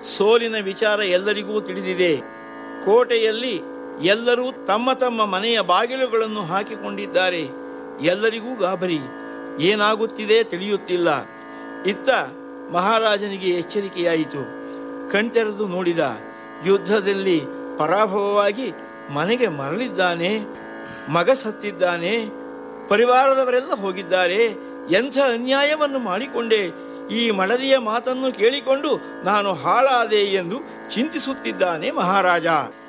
ಸೋಲಿನ ವಿಚಾರ ಎಲ್ಲರಿಗೂ ತಿಳಿದಿದೆ ಕೋಟೆಯಲ್ಲಿ ಎಲ್ಲರೂ ತಮ್ಮ ತಮ್ಮ ಮನೆಯ ಬಾಗಿಲುಗಳನ್ನು ಹಾಕಿಕೊಂಡಿದ್ದಾರೆ ಎಲ್ಲರಿಗೂ ಗಾಬರಿ ಏನಾಗುತ್ತಿದೆ ತಿಳಿಯುತ್ತಿಲ್ಲ ಇತ್ತ ಮಹಾರಾಜನಿಗೆ ಎಚ್ಚರಿಕೆಯಾಯಿತು ಕಣ್ತೆರೆದು ನೋಡಿದ ಯುದ್ಧದಲ್ಲಿ ಪರಾಭವವಾಗಿ ಮನೆಗೆ ಮರಳಿದ್ದಾನೆ ಮಗ ಸತ್ತಿದ್ದಾನೆ ಪರಿವಾರದವರೆಲ್ಲ ಹೋಗಿದ್ದಾರೆ ಎಂಥ ಅನ್ಯಾಯವನ್ನು ಮಾಡಿಕೊಂಡೆ ಈ ಮಡದಿಯ ಮಾತನ್ನು ಕೇಳಿಕೊಂಡು ನಾನು ಹಾಳಾದೆ ಎಂದು ಚಿಂತಿಸುತ್ತಿದ್ದಾನೆ ಮಹಾರಾಜ